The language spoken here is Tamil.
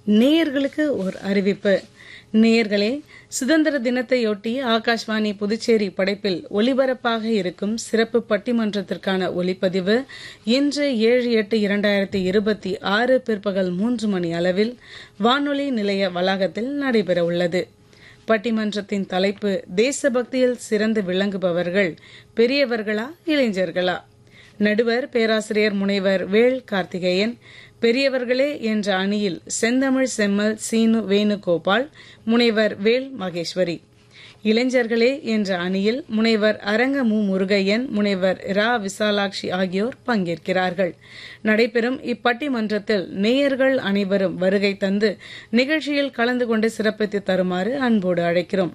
நேயர்களுக்கு ஒரு அறிவிப்பு நேயர்களே சுதந்திர தினத்தையொட்டி ஆகாஷ்வாணி புதுச்சேரி படைப்பில் ஒலிபரப்பாக இருக்கும் சிறப்பு பட்டிமன்றத்திற்கான ஒலிப்பதிவு இன்று ஏழு எட்டு இரண்டாயிரத்தி இருபத்தி ஆறு பிற்பகல் மூன்று மணி அளவில் வானொலி நிலைய வளாகத்தில் நடைபெறவுள்ளது பட்டிமன்றத்தின் தலைப்பு தேசபக்தியில் சிறந்து விளங்குபவர்கள் பெரியவர்களா இளைஞர்களா நடுவர் பேராசிரியர் முனைவர் வேள் கார்த்திகேயன் பெரியவர்களே என்ற அணியில் செந்தமிழ் செம்மல் சீனு வேணுகோபால் முனைவர் வேல் மகேஸ்வரி இளைஞர்களே என்ற அணியில் முனைவர் அரங்க மு முருகையன் முனைவர் ரா விசாலாட்சி ஆகியோர் பங்கேற்கிறார்கள் நடைபெறும் இப்பட்டிமன்றத்தில் நேயர்கள் அனைவரும் வருகை தந்து நிகழ்ச்சியில் கலந்து கொண்டு சிறப்பித்து தருமாறு அன்போடு அழைக்கிறோம்